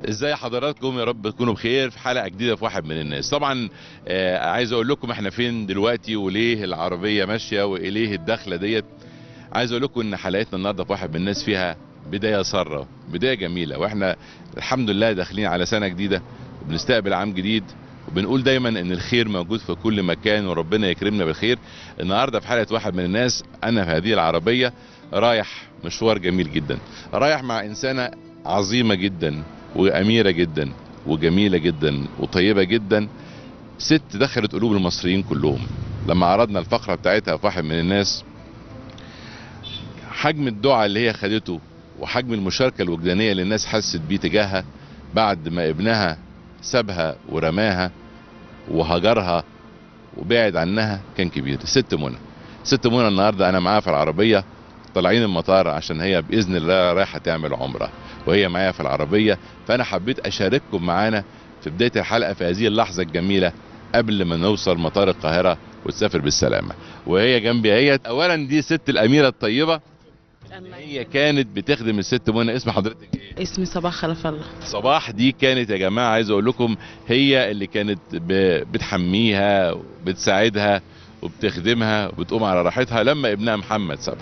ازاي حضراتكم يا رب تكونوا بخير في حلقه جديده في واحد من الناس طبعا آه عايز اقول لكم احنا فين دلوقتي وليه العربيه ماشيه واليه الدخله ديت عايز اقول لكم ان حلقتنا النهارده في واحد من الناس فيها بدايه ساره بدايه جميله واحنا الحمد لله داخلين على سنه جديده وبنستقبل عام جديد وبنقول دايما ان الخير موجود في كل مكان وربنا يكرمنا بالخير النهارده في حلقه واحد من الناس انا في هذه العربيه رايح مشوار جميل جدا رايح مع انسانه عظيمه جدا واميره جدا وجميله جدا وطيبه جدا ست دخلت قلوب المصريين كلهم لما عرضنا الفقره بتاعتها في واحد من الناس حجم الدعاء اللي هي خدته وحجم المشاركه الوجدانيه اللي الناس حست بيه تجاهها بعد ما ابنها سابها ورماها وهجرها وبعد عنها كان كبير ست منى ست منى النهارده انا معاها في العربيه طالعين المطار عشان هي باذن الله رايحه تعمل عمره وهي معايا في العربيه فانا حبيت اشارككم معانا في بدايه الحلقه في هذه اللحظه الجميله قبل ما نوصل مطار القاهره وتسافر بالسلامه وهي جنبي اهيت اولا دي ست الاميره الطيبه هي كانت بتخدم الست منى اسم حضرتك ايه اسمي صباح خلف الله صباح دي كانت يا جماعه عايز اقول لكم هي اللي كانت ب- بتحميها وبتساعدها وبتخدمها وبتقوم على راحتها لما ابنها محمد سابها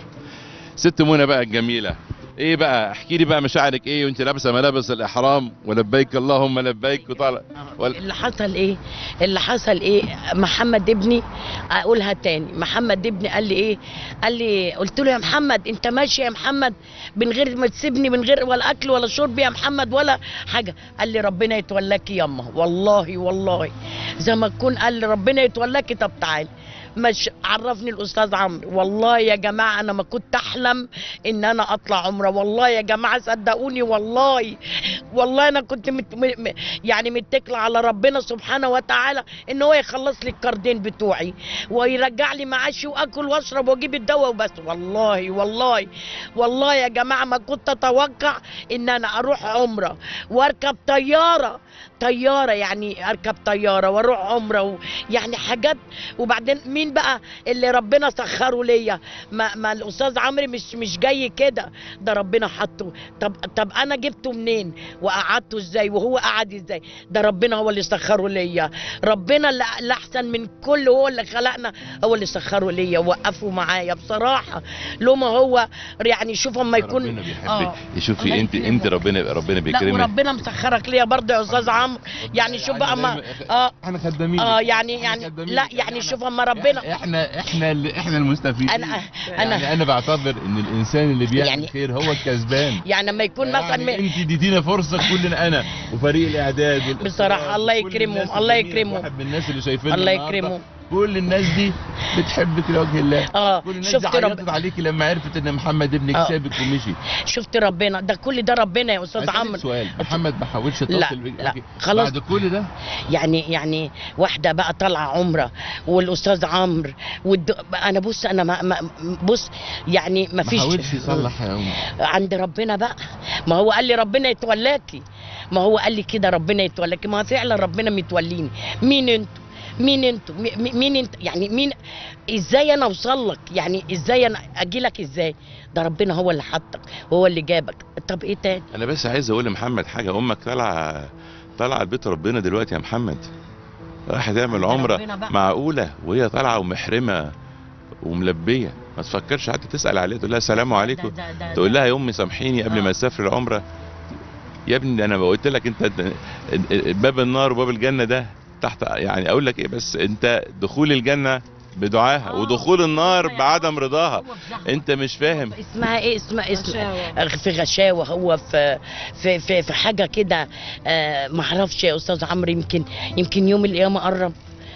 ست منى بقى الجميله ايه بقى احكي لي بقى مشاعرك ايه وانت لابسه ملابس الاحرام ولبيك اللهم لبيك وطالع وال... اللي حصل ايه اللي حصل ايه محمد ابني اقولها تاني محمد ابني قال لي ايه قال لي قلت له يا محمد انت ماشي يا محمد من غير ما تسيبني من غير ولا اكل ولا شرب يا محمد ولا حاجه قال لي ربنا يتولاكي يما والله والله زي ما تكون قال لي ربنا يتولاكي طب تعالي مش عرفني الاستاذ عمرو والله يا جماعه انا ما كنت احلم ان انا اطلع عمره والله يا جماعه صدقوني والله والله انا كنت مت م... م- يعني متكله على ربنا سبحانه وتعالى ان هو يخلص لي الكاردين بتوعي ويرجع لي معاشي واكل واشرب واجيب الدواء وبس والله والله والله يا جماعه ما كنت اتوقع ان انا اروح عمره واركب طياره طياره يعني اركب طياره واروح عمره و... يعني حاجات وبعدين مين بقى اللي ربنا سخره ليا ما, ما الاستاذ عمرو مش مش جاي كده ده ربنا حطه طب طب انا جبته منين وقعدته ازاي وهو قعد ازاي ده ربنا هو اللي سخره ليا ربنا اللي اللي احسن من كل هو اللي خلقنا هو اللي سخره ليا ووقفه معايا بصراحه لو ما هو يعني شوف اما يكون ربنا بيحبك آه. شوفي الله انت يكرمك. انت ربنا ربنا لا بيكرمك وربنا مسخرك ليا برضه يا استاذ عمرو يعني شوف بقى ما اه احنا خدامين اه يعني يعني لا يعني شوف اما ربنا احنا احنا اللي احنا المستفيدين انا يعني انا انا بعتبر ان الانسان اللي بيعمل يعني- خير هو الكسبان يعني لما يكون مثلا يعني م- انت اديتينا فرصه كلنا انا وفريق الاعداد والإخراج بصراحة الله وكل يكرمهم، الناس الله الجميلة، يكرمهم. واحد من الناس اللي شايفيننا الله النهاردة، يكرمهم كل الناس دي بتحبك لوجه الله اه كل الناس شفت دي رب عيطت عليكي لما عرفت ان محمد ابنك آه. سابك ومشي شفت ربنا ده كل ده ربنا يا استاذ أسألك عمرو سؤال محمد ما حاولش لا، يتصل بيك لا، خلاص. بعد كل ده يعني يعني واحده بقى طالعه عمره والاستاذ عمرو والد... انا بص انا ما... ما بص يعني ما ما فيش حاولش يصلح يا أم عند ربنا بقى ما هو قال لي ربنا يتولاكي ما هو قال لي كده ربنا يتولاكي ما فعلا ربنا متوليني مين انتوا مين انتوا مي- مي- مين انت يعني مين ازاي انا اوصل لك يعني ازاي انا اجي لك ازاي ده ربنا هو اللي حطك وهو اللي جابك طب ايه تاني انا بس عايز اقول لمحمد حاجه امك طالعه طالعه البيت ربنا دلوقتي يا محمد راح تعمل ده عمره ربنا بقى. معقوله وهي طالعه ومحرمه وملبيه ما تفكرش حتى تسال عليها تقول لها السلام عليكم ده- ده- ده- تقول لها يا امي سامحيني قبل آه. ما اسافر العمره يا ابني ده انا قلت لك انت أنت- باب النار وباب الجنه ده تحت يعني اقول لك ايه بس انت دخول الجنه بدعاها آه. ودخول النار بعدم رضاها هو في زحمة. انت مش فاهم اسمها ايه اسمها اسمها في غشاوه هو في في في, في حاجه كده آه ما اعرفش يا استاذ عمرو يمكن يمكن يوم القيامه قرب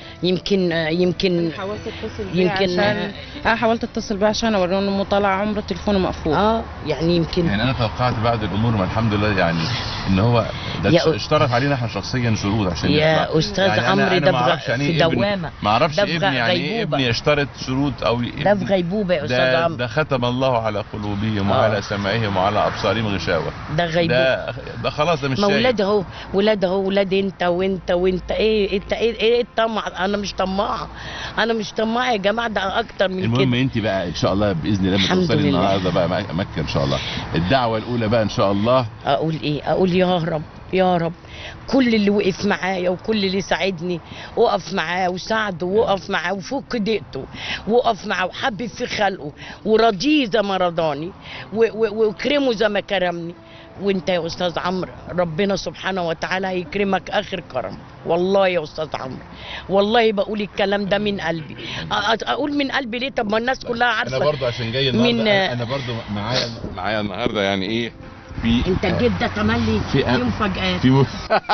يمكن آه يمكن حاولت اتصل بيه يمكن- عشان اه حاولت اتصل بيه عشان اوريه انه طالع عمره تليفونه مقفول اه يعني يمكن يعني انا توقعت بعد الامور ما الحمد لله يعني ان هو ده يا- ش- اشترط علينا احنا شخصيا شروط عشان يا يطلع. استاذ يعني أنا- عمرو أنا ده ما في أعرفش يعني في إيه ابن- دوامه ما اعرفش ده في ابني يعني ايه غيبوبة. ابني يشترط شروط او ده في غيبوبه يا استاذ ده, عمرو ده ختم الله على قلوبهم آه. وعلى سمعهم وعلى ابصارهم غشاوه ده غيبوبه ده ده خلاص ده مش ما شايف. ولاد اهو ولاد اهو ولاد انت وانت وانت ايه انت ايه ايه الطمع انا مش طماعه انا مش طماعه يا جماعه ده اكتر من المهم كده انت بقى ان شاء الله باذن الله لما الحمد توصلي لله. النهارده بقى مك- مكه ان شاء الله الدعوه الاولى بقى ان شاء الله اقول ايه اقول يا رب يا رب كل اللي وقف معايا وكل اللي ساعدني وقف معاه وساعده وقف معاه وفك ضيقته وقف معاه وحبب في خلقه ورضيه زي ما رضاني و- و- وكرمه زي ما كرمني وانت يا استاذ عمرو ربنا سبحانه وتعالى هيكرمك اخر كرم والله يا استاذ عمرو والله بقول الكلام ده من قلبي أ- أ- اقول من قلبي ليه طب ما الناس كلها انا عارفه برضو عشان جاي من- النهارده انا برضو معايا معايا النهارده يعني ايه في انت الجيب ده تملي في أ- فيه مفاجآت في م...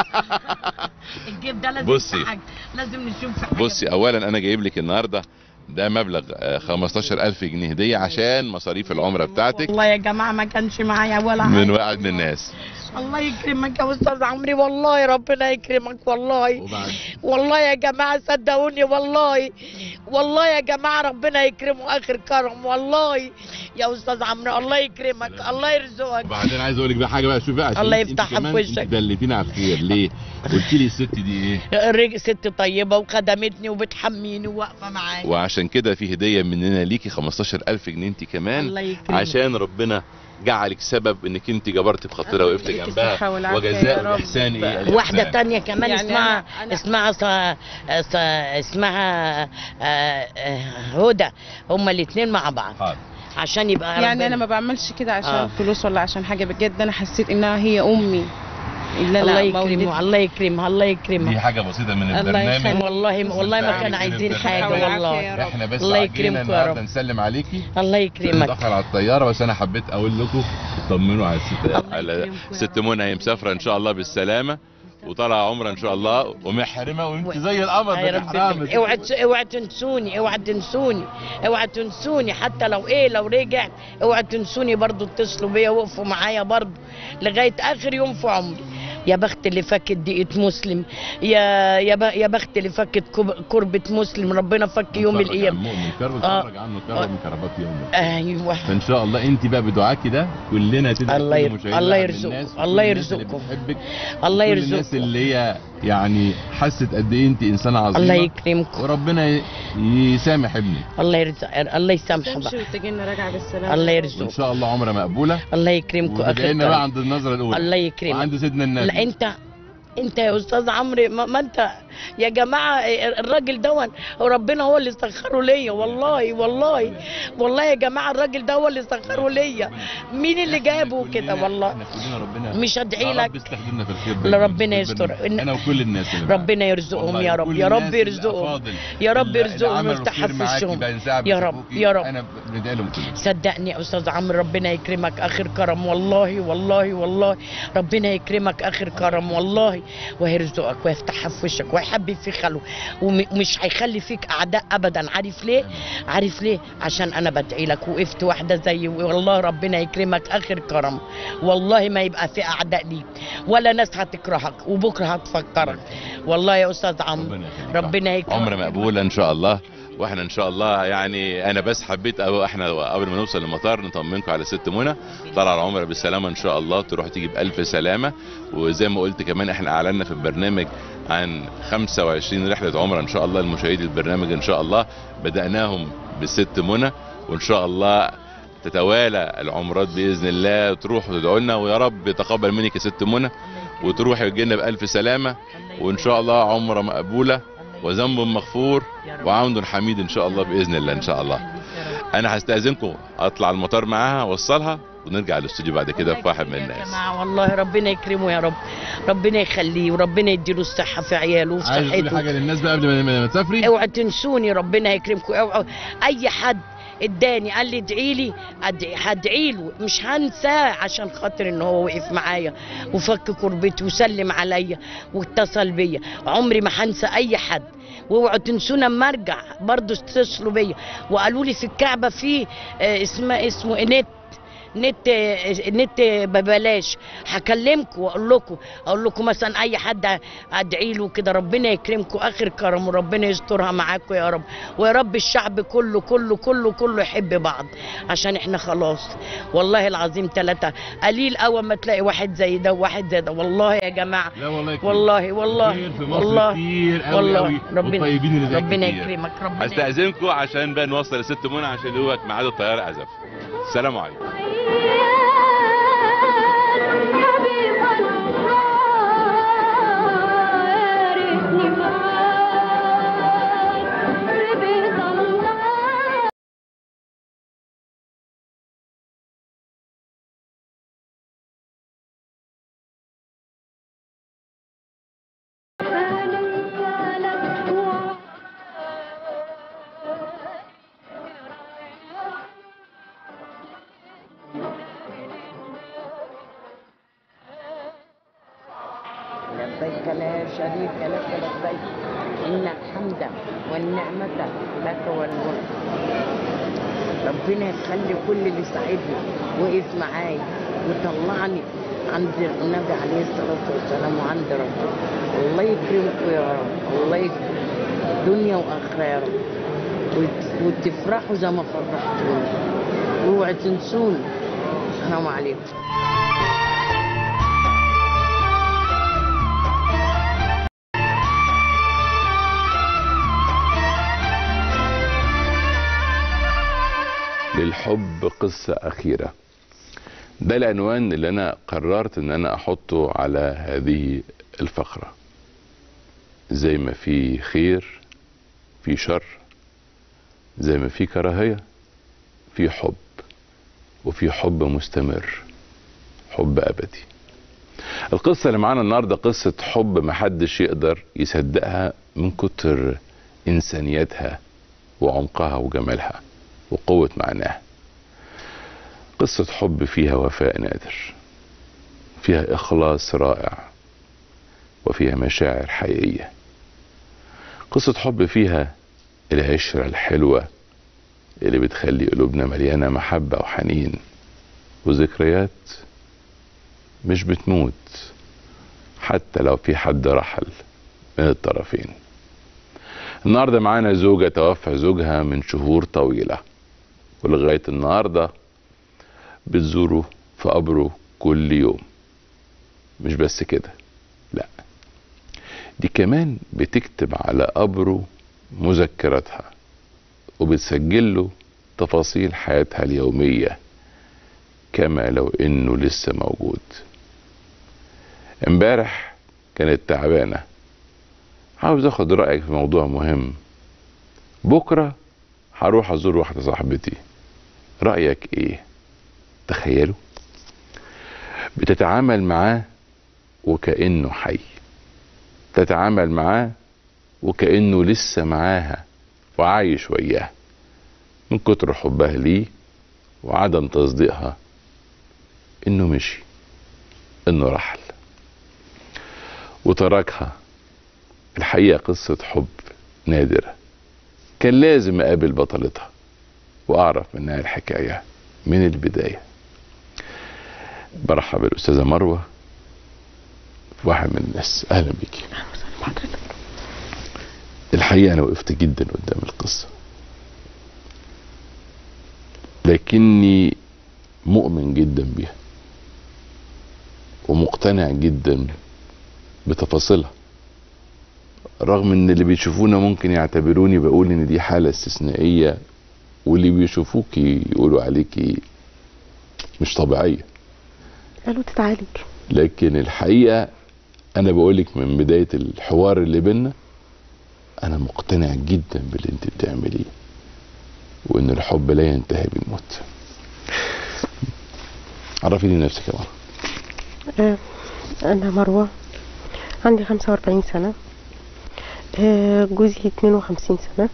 الجيب ده لازم بصي. في حاجة. لازم نشوف في حاجه بصي اولا انا جايب لك النهارده ده مبلغ آه، 15000 جنيه هديه عشان مصاريف العمره بتاعتك والله يا جماعه ما كانش معايا ولا من حاجه واحد من الناس الله يكرمك يا استاذ عمري والله ربنا يكرمك والله وبعد والله يا جماعه صدقوني والله والله يا جماعه ربنا يكرمه اخر كرم والله يا استاذ عمرو الله يكرمك الله يرزقك وبعدين عايز اقول لك بقى حاجه بقى شوفي بقى عشان الله انت يفتحها كمان في وشك. انت دلتيني على الخير ليه؟ قلت لي الست دي ايه؟ الرج- ست طيبه وخدمتني وبتحميني وواقفه معايا وعشان كده في هديه مننا ليكي 15000 جنيه انت كمان الله يكرمك عشان ربنا جعلك سبب انك انت جبرت بخاطرها وقفت يديك جنبها الصحة والعافية وجزاء يا رب. الاحسان ايه واحدة الإحسان. تانية كمان يعني اسمها أنا- أنا- اسمها ص... ص... اسمها آه، آه، هدى هما الاتنين مع بعض حاضر عشان يبقى يعني ربنا- انا ما بعملش كده عشان آه. آه. فلوس ولا عشان حاجه بجد انا حسيت انها هي امي اللي الله انا يكرمه مولدتها. الله يكرمه الله دي يكرمه حاجه بسيطه من الله البرنامج يخليك. والله والله ما كان يعني عايزين كده حاجة بالحول والعافية والله يا رب. احنا بس الله عجينا يكرمكم يا النهارده رب. نسلم عليكي الله يكرمك نتاخر على الطياره بس انا حبيت اقول لكم اطمنوا على الست الله على يكرمكم يا ست رب. منى هي مسافره ان شاء الله بالسلامه وطالعه عمره ان شاء الله ومحرمه وانت زي القمر يا رب بالاحرام اوعى تس- اوعى تنسوني اوعى تنسوني اوعى تنسوني حتى لو ايه لو رجعت اوعى تنسوني برضو اتصلوا بيا وقفوا معايا برضو لغايه اخر يوم في عمري يا بخت اللي فكت دقيقة مسلم يا يا ب- يا بخت اللي فكت كب- كربة مسلم ربنا فك يوم نتفرج عن القيامة مؤمن كرب آه. نتفرج عنه كرب من كربات يومه ايوه فان شاء الله انت بقى بدعاكي ده كلنا تدعي الله كل ير- مشاهدنا الله عن يرزقكم. الناس وكل الله الناس اللي يرزقكم. بتحبك الله كل الناس يرزقكم اللي هي يعني حست قد ايه انت انسانه عظيمه الله يكرمكم وربنا ي- يسامح ابني الله يرزق الله يسامحه تمشي بقى وتجي لنا راجعه بالسلامه الله وان يرزقك شاء الله عمره مقبوله الله يكرمكم اخر وتدعي لنا بقى كلام. عند النظره الاولى الله يكرمك وعند سيدنا النبي لا انت انت يا استاذ عمرو ما, ما انت يا جماعه الراجل دون ربنا هو اللي سخره ليا والله والله والله يا جماعه الراجل ده هو اللي سخره ليا مين اللي جابه كده والله احنا كلنا ربنا مش هدعي يا لك رب استخدمنا في الخير لا دايماً. ربنا في يستر. البرنامج. إن- انا وكل الناس اللي معاك. ربنا يرزقهم والله يا رب كل يا رب الناس يرزقهم الأفاضل يا رب اللي- اللي يرزقهم عملوا ويفتحها الخير في معاكي وشهم بقى ينسحب يا رب يشوفوكي. يا رب انا بندعي لهم كلهم صدقني يا استاذ عمرو ربنا يكرمك اخر كرم والله والله والله ربنا يكرمك اخر كرم والله وهيرزقك ويفتحها في وشك ويحبب في خلقه وم- ومش هيخلي فيك اعداء ابدا عارف ليه عارف ليه عشان انا بدعي لك وقفت واحده زي والله ربنا يكرمك اخر كرم والله ما يبقى في اعداء ليك ولا ناس هتكرهك وبكره هتفكرك والله يا استاذ عمرو ربنا يخليك. ربنا يكرمك عمر مقبولة ان شاء الله واحنا ان شاء الله يعني انا بس حبيت أو احنا قبل ما نوصل المطار نطمنكم على ست منى طلع العمره بالسلامه ان شاء الله تروح تيجي بالف سلامه وزي ما قلت كمان احنا اعلنا في البرنامج عن 25 رحله عمره ان شاء الله لمشاهدي البرنامج ان شاء الله بداناهم بالست منى وان شاء الله تتوالى العمرات باذن الله تروح وتدعوا لنا ويا رب يتقبل منك يا ست منى وتروحي وتجي لنا بالف سلامه وان شاء الله عمره مقبوله وذنب مغفور وعمد حميد ان شاء الله باذن الله ان شاء الله انا هستاذنكم اطلع المطار معاها اوصلها ونرجع الاستوديو بعد كده في واحد من يا الناس جماعة والله ربنا يكرمه يا رب ربنا يخليه وربنا يديله الصحة في عياله وفي عايز تقولي صحته حاجه للناس بقى قبل ما- ما ما تسافري اوعى تنسوني ربنا يكرمكم اوعى اي حد اداني قال لي ادعي لي أدعي- هدعي له مش هنساه عشان خاطر ان هو وقف معايا وفك كربتي وسلم عليا واتصل بيا عمري ما هنسى اي حد واوعوا تنسونا اما ارجع برضه اتصلوا بيا وقالوا لي في الكعبه في آه، اسمه اسمه نت نت نت ببلاش هكلمكم واقول لكم اقول لكم مثلا اي حد ادعي له كده ربنا يكرمكم اخر كرم وربنا يسترها معاكم يا رب ويا رب الشعب كله كله كله كله يحب بعض عشان احنا خلاص والله العظيم ثلاثة قليل اول ما تلاقي واحد زي ده وواحد زي ده والله يا جماعة لا والله كتير. والله والله كتير في مصر والله كتير قوي والله قوي ربنا والطيبين اللي زيك ربنا كتير. يكرمك ربنا يكرمك. هستأذنكم عشان بقى نوصل الست منى عشان هو ميعاد الطيارة عزف السلام عليكم حبيب الله يا ريتني معاك ربيت الله فننسى لك لبيك لا شريك لك لبيك إن الحمد والنعمة لك والملك ربنا يخلي كل اللي ساعدني وقف معايا وطلعني عند النبي عليه الصلاة والسلام وعند ربنا الله يكرمكم يا رب الله يكرمكم دنيا وآخرة يا رب وت- وتفرحوا زي ما فرحتوني اوعوا تنسوني السلام عليكم للحب قصة أخيرة ده العنوان اللي أنا قررت إن أنا أحطه على هذه الفقرة زي ما في خير في شر زي ما في كراهية في حب وفي حب مستمر حب أبدي القصة اللي معانا النهاردة قصة حب محدش يقدر يصدقها من كتر إنسانيتها وعمقها وجمالها وقوة معناها قصة حب فيها وفاء نادر فيها إخلاص رائع وفيها مشاعر حقيقية قصة حب فيها العشرة الحلوة اللي بتخلي قلوبنا مليانة محبة وحنين وذكريات مش بتموت حتى لو في حد رحل من الطرفين النهارده معانا زوجة توفى زوجها من شهور طويلة ولغاية النهاردة بتزوره في قبره كل يوم مش بس كده لا دي كمان بتكتب على قبره مذكراتها وبتسجل له تفاصيل حياتها اليومية كما لو انه لسه موجود امبارح كانت تعبانة عاوز اخد رأيك في موضوع مهم بكرة هروح ازور واحدة صاحبتي رأيك ايه تخيلوا بتتعامل معاه وكأنه حي تتعامل معاه وكأنه لسه معاها وعايش وياها من كتر حبها ليه وعدم تصديقها انه مشي انه رحل وتركها الحقيقة قصة حب نادرة كان لازم أقابل بطلتها وأعرف منها الحكاية من البداية برحب بالأستاذة مروة واحد من الناس أهلا بيكي الحقيقة أنا وقفت جدا قدام القصة لكني مؤمن جدا بيها ومقتنع جدا بتفاصيلها رغم ان اللي بيشوفونا ممكن يعتبروني بقول ان دي حالة استثنائية واللي بيشوفوكي يقولوا عليكي مش طبيعية قالوا تتعالج لكن الحقيقة انا بقولك من بداية الحوار اللي بينا انا مقتنع جدا باللي انت بتعمليه وان الحب لا ينتهي بالموت عرفيني نفسك يا مرة آه، أنا مروة عندي خمسة وأربعين سنة آه، جوزي اتنين وخمسين سنة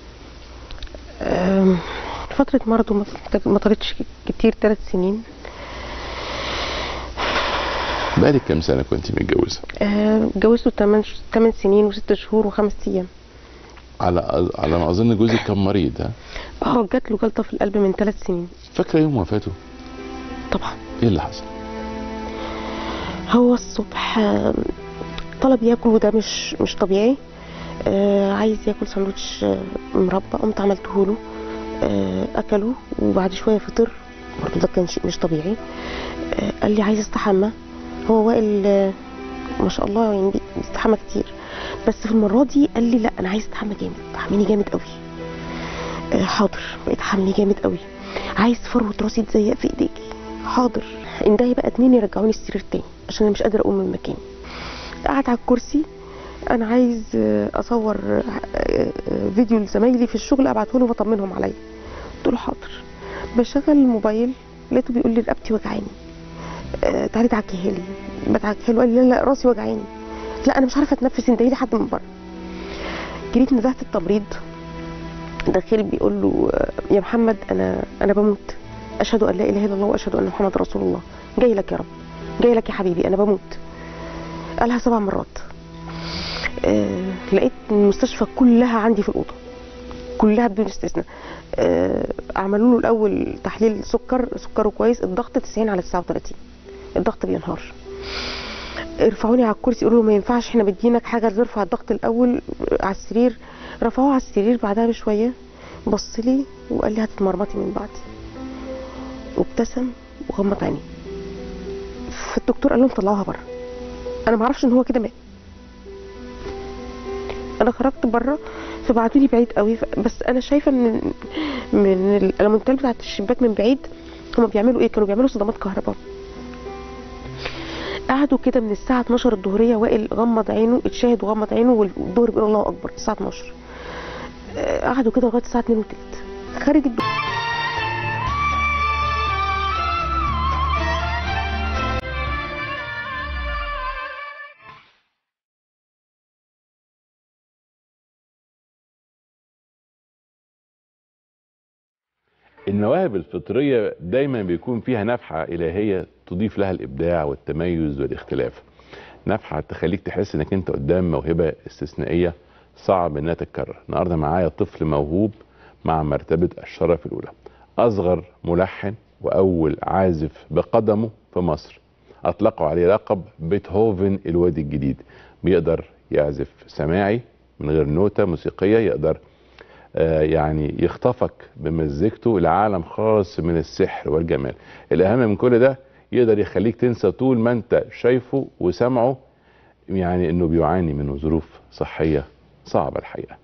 آم، فترة مرضه ما- ما طالتش كتير ثلاث سنين بقالك كام سنة كنت متجوزة آه، اتجوزته تمن تمن سنين وست شهور وخمس أيام على على ما اظن جوزك كان مريض ها اه جات له جلطة في القلب من ثلاث سنين فاكرة يوم وفاته طبعا ايه اللي حصل هو الصبح آه، طلب ياكل وده مش مش طبيعي آه عايز ياكل ساندوتش آه، مربى قمت عملته له آه اكله وبعد شويه فطر برضه ده كان شيء مش طبيعي آه قال لي عايز استحمى هو وائل آه ما شاء الله يعني بي- بيستحمى كتير بس في المره دي قال لي لا انا عايز استحمى جامد حميني جامد قوي آه حاضر بقيت حمني جامد قوي عايز فروه راسي تزيق في ايديكي حاضر اندهي بقى اتنين يرجعوني السرير تاني عشان انا مش قادره اقوم من مكاني قاعد على الكرسي انا عايز آه، اصور آه، آه، فيديو لزمايلي في الشغل ابعته له واطمنهم عليا قلت له حاضر بشغل الموبايل لقيته بيقول لي رقبتي وجعاني آه، تعالي تعكيها لي بتعكيها له قال لي لا لا راسي وجعاني لا انا مش عارفه اتنفس انت لي حد من بره جريت ندهت التمريض داخل بيقول له آه، يا محمد انا انا بموت اشهد ان لا اله الا الله واشهد ان محمد رسول الله جاي لك يا رب جاي لك يا حبيبي انا بموت قالها سبع مرات آه لقيت المستشفى كلها عندي في الاوضه كلها بدون استثناء آه عملوا له الاول تحليل سكر سكره كويس الضغط 90 على 39 الضغط بينهار ارفعوني على الكرسي يقولوا له ما ينفعش احنا مدينك حاجه ترفع الضغط الاول على السرير رفعوه على السرير بعدها بشويه بص لي وقال لي هتتمرمطي من بعدي وابتسم وغمض عيني فالدكتور قال لهم طلعوها بره انا ما اعرفش ان هو كده مات انا خرجت بره فبعتوا لي بعيد قوي ف- بس انا شايفه من من الالمونتال بتاعت الشباك من بعيد هما بيعملوا ايه كانوا بيعملوا صدمات كهرباء قعدوا كده من الساعه 12 الظهريه وائل غمض عينه اتشاهد وغمض عينه والظهر بيقول الله اكبر الساعه 12 آه، قعدوا كده لغايه الساعه 2 وتلت خارج الدكتور المواهب الفطرية دايما بيكون فيها نفحة إلهية تضيف لها الإبداع والتميز والاختلاف نفحة تخليك تحس إنك أنت قدام موهبة استثنائية صعب إنها تتكرر النهاردة معايا طفل موهوب مع مرتبة الشرف الأولى أصغر ملحن وأول عازف بقدمه في مصر أطلقوا عليه لقب بيتهوفن الوادي الجديد بيقدر يعزف سماعي من غير نوتة موسيقية يقدر آه، يعني يخطفك بمزيكته لعالم خاص من السحر والجمال الأهم من كل ده يقدر يخليك تنسى طول ما انت شايفه وسامعه يعني انه بيعاني من ظروف صحية صعبة الحقيقة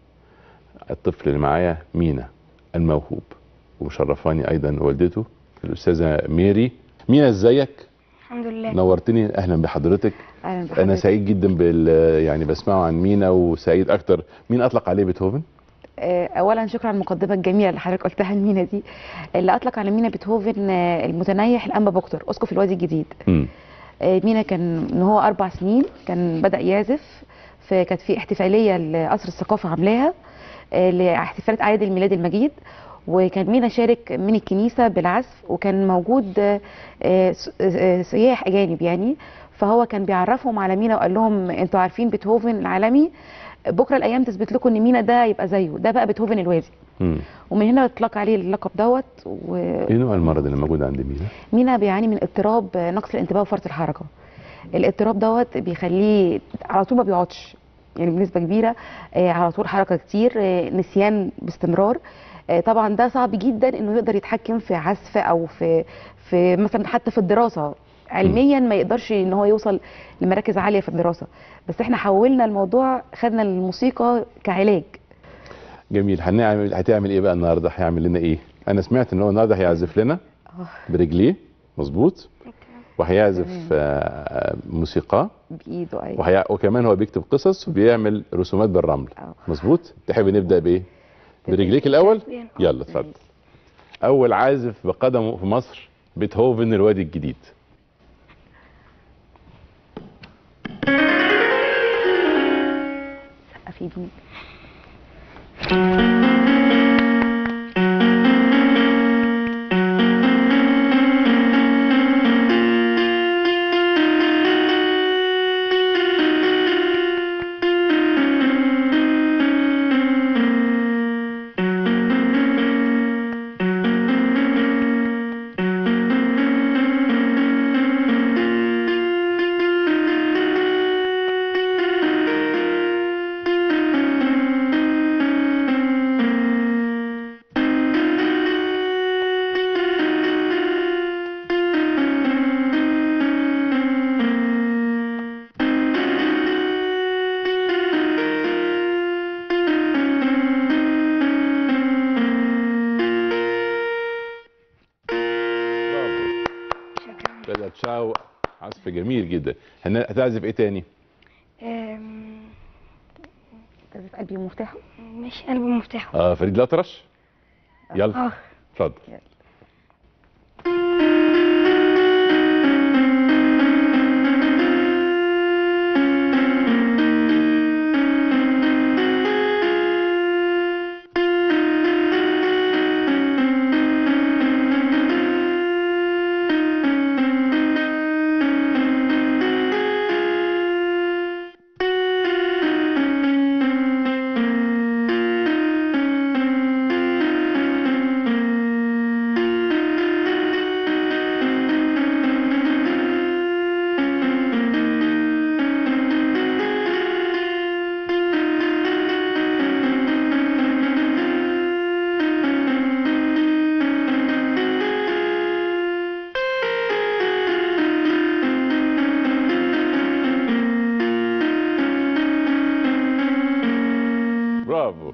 الطفل اللي معايا مينا الموهوب ومشرفاني ايضا والدته الاستاذة ميري مينا ازيك الحمد لله نورتني اهلا بحضرتك اهلا انا بحضرتك سعيد جدا بال يعني بسمعه عن مينا وسعيد اكتر مين اطلق عليه بيتهوفن آه، اولا شكرا على المقدمه الجميله اللي حضرتك قلتها لمينا دي اللي اطلق على مينا بيتهوفن آه، المتنيح الانبا بكتر اسقف الوادي الجديد مم. آه، مينا كان من هو اربع سنين كان بدا يعزف في كانت في احتفاليه لقصر الثقافه عاملاها آه، لاحتفالات اعياد الميلاد المجيد وكان مينا شارك من الكنيسه بالعزف وكان موجود آه، آه، س- آه، سياح اجانب يعني فهو كان بيعرفهم على مينا وقال لهم انتوا عارفين بيتهوفن العالمي بكره الايام تثبت لكم ان مينا ده يبقى زيه ده بقى بيتهوفن الوادي مم. ومن هنا اطلق عليه اللقب دوت ايه نوع المرض اللي موجود عند مينا ومينا بيعاني من اضطراب نقص الانتباه وفرط الحركه الاضطراب دوت بيخليه على طول ما بيقعدش يعني بنسبه كبيره آه، على طول حركه كتير آه، نسيان باستمرار آه، طبعا ده صعب جدا انه يقدر يتحكم في عزف او في في مثلا حتى في الدراسه علميا ما يقدرش ان هو يوصل لمراكز عاليه في الدراسه بس احنا حولنا الموضوع خدنا الموسيقى كعلاج جميل هنعمل هتعمل ايه بقى النهارده هيعمل لنا ايه انا سمعت ان هو النهارده هيعزف لنا برجليه مظبوط وهيعزف تمام. آه، موسيقى بايده ايوه وهي... وكمان هو بيكتب قصص وبيعمل رسومات بالرمل آه. مظبوط تحب نبدا بايه برجليك الاول يلا اتفضل اول عازف بقدمه في مصر بيتهوفن الوادي الجديد افيدني تشاو عزف جميل جدا هن- هتعزف ايه تاني آم، تعزف قلبي ومفتاحه ماشي قلب مفتاحه اه فريد الأطرش يلا اه اتفضل برافو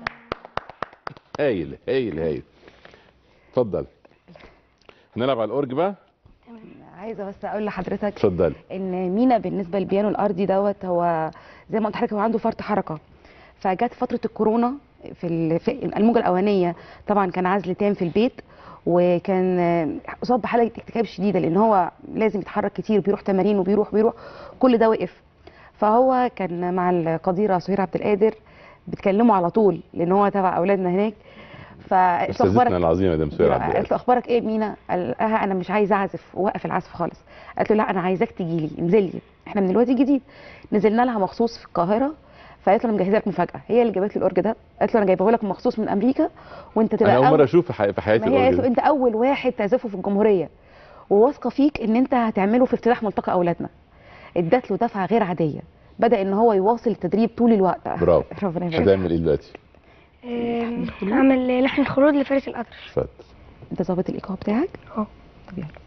هايل هايل هايل اتفضل هنلعب على الاورج بقى عايزه بس اقول لحضرتك اتفضل ان مينا بالنسبه للبيانو الارضي دوت هو زي ما قلت لحضرتك هو عنده فرط حركه فجت فتره الكورونا في ال- في الموجه الاولانيه طبعا كان عزل تام في البيت وكان آه، اصاب بحاله اكتئاب شديده لان هو لازم يتحرك كتير بيروح تمارين وبيروح بيروح كل ده وقف فهو كان مع القديره سهير عبد القادر بتكلمه على طول لان هو تبع اولادنا هناك فقالت له استاذتنا اخبارك العظيمه مدام سهير عبد قالت القادر له اخبارك ايه يا مينا قال لها انا مش عايزه اعزف وقف العزف خالص قالت له لا انا عايزاك تجي لي انزل لي احنا من الوادي الجديد نزلنا لها مخصوص في القاهره فقالت له انا مجهزه لك مفاجاه هي اللي جابت لي الاورج ده قالت له انا جايبه لك مخصوص من امريكا وانت تبقى انا اول مره أول- اشوف في حي- في حياتي ما هي قالت الاورج له ده. انت اول واحد تعزفه في الجمهوريه وواثقه فيك ان انت هتعمله في افتتاح ملتقى اولادنا ادت له دفعه غير عاديه بدا ان هو يواصل التدريب طول الوقت برافو ربنا يبارك هتعمل ايه دلوقتي آم، اعمل لحن الخروج لفارس القطر اتفضل انت ظابط الايقاع بتاعك اه طب يلا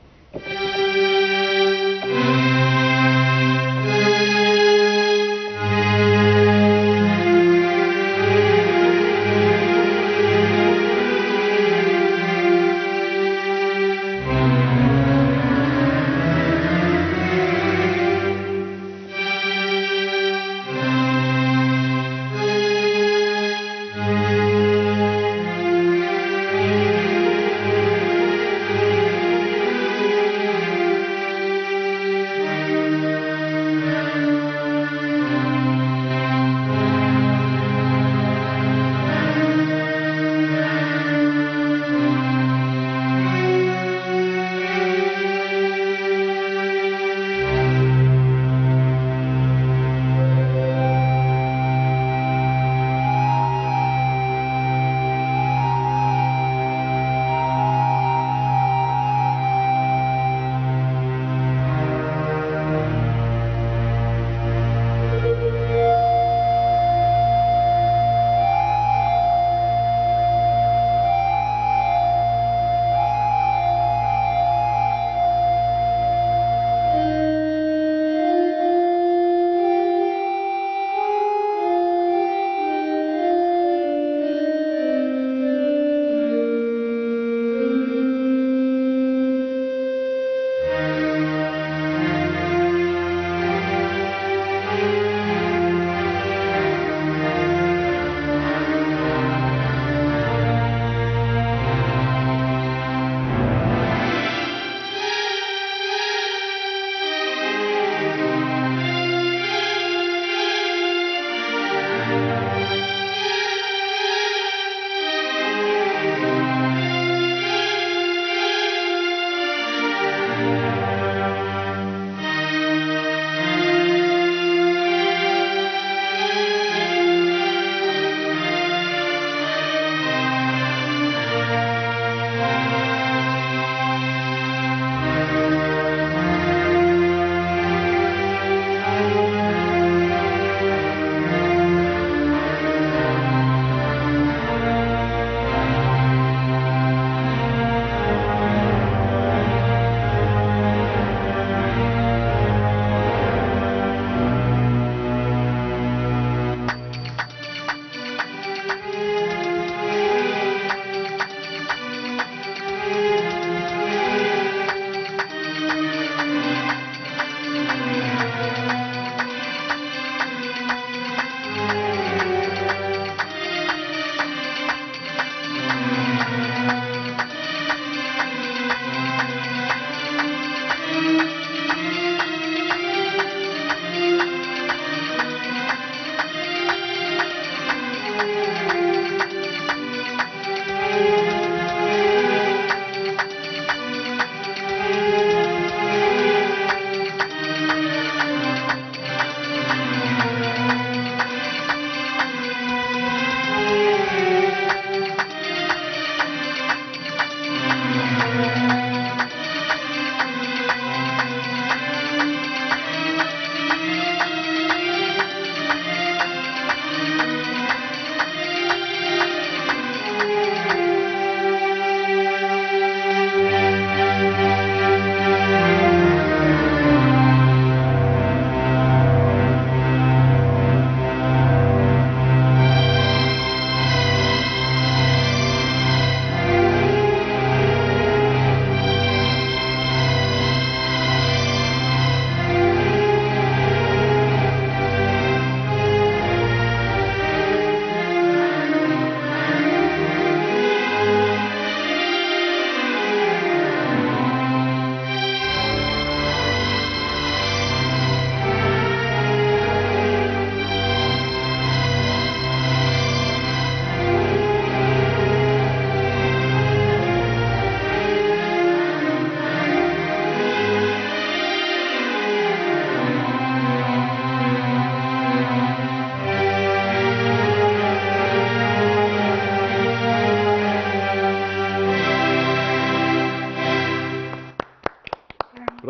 Thank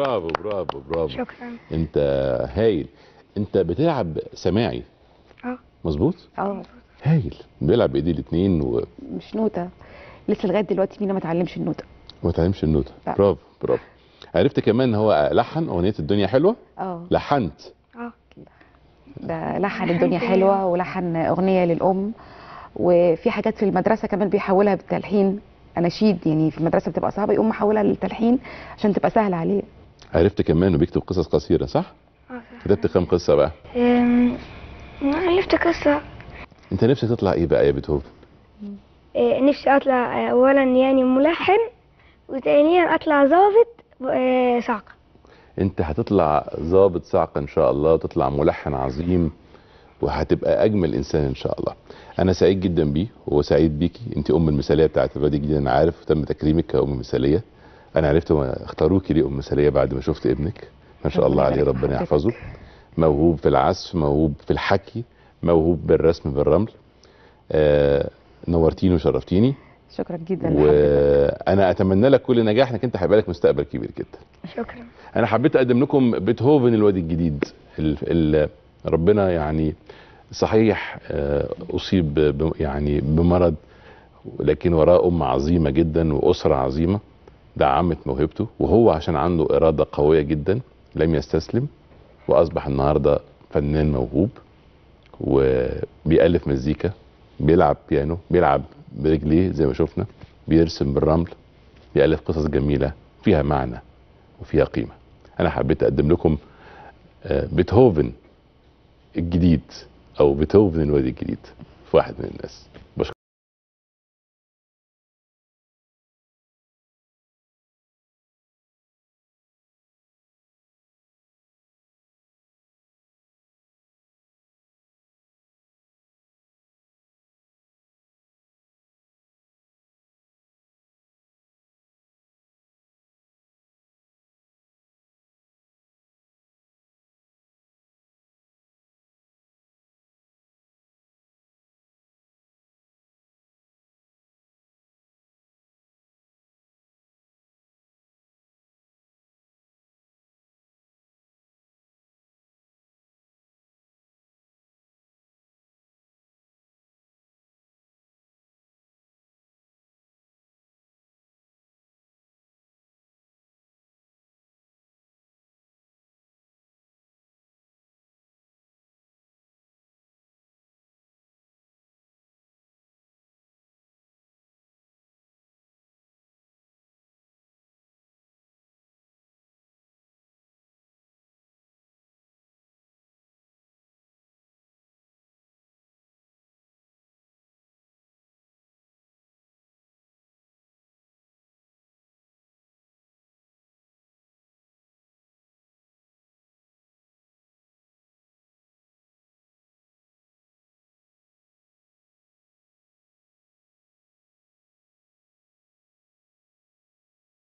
برافو برافو برافو شكرا انت هايل انت بتلعب سماعي اه مظبوط اه هايل بيلعب بايديه الاثنين وما مش نوتة لسه لغايه دلوقتي مينا ما اتعلمش النوتة تعلمش النوتة لا. برافو برافو عرفت كمان ان هو لحن اغنيه الدنيا حلوه اه لحنت اه ده لحن الدنيا حلوه ولحن اغنيه للام وفي حاجات في المدرسه كمان بيحولها بالتلحين اناشيد يعني في المدرسه بتبقى صعبه يقوم محولها للتلحين عشان تبقى سهله عليه عرفت كمان انه بيكتب قصص قصيره صح اه صح. كتبت كام قصه بقى أم، ألفت قصة انت نفسك تطلع ايه بقى يا بيتهوفن إيه، نفسي أطلع آه، أولا يعني ملحن وثانيا أطلع ضابط آه، صعقة انت هتطلع ظابط صعقه ان شاء الله وتطلع ملحن عظيم وهتبقى اجمل انسان ان شاء الله انا سعيد جدا بيه وسعيد بيكي انت ام المثاليه بتاعت الوادي الجديد انا عارف وتم تكريمك كأم مثاليه انا عرفت ما اختاروكي ليه ام مثاليه بعد ما شفت ابنك ما شاء الله ربنا عليه يبارك في ربنا حضرتك. يحفظه موهوب في العزف موهوب في الحكي موهوب بالرسم بالرمل آه نورتيني وشرفتيني شكرا جدا لحضرتك وانا اتمنى لك كل نجاح انك انت هيبقى لك مستقبل كبير جدا شكرا انا حبيت اقدم لكم بيتهوفن الوادي الجديد ال ال ربنا يعني صحيح آه، اصيب ب- يعني بمرض لكن وراه ام عظيمه جدا واسره عظيمه دعمت موهبته وهو عشان عنده اراده قويه جدا لم يستسلم واصبح النهارده فنان موهوب وبيألف مزيكا بيلعب بيانو بيلعب برجليه زي ما شفنا بيرسم بالرمل بيألف قصص جميله فيها معنى وفيها قيمه انا حبيت اقدم لكم آه، بيتهوفن الجديد او بيتهوفن الوادي الجديد في واحد من الناس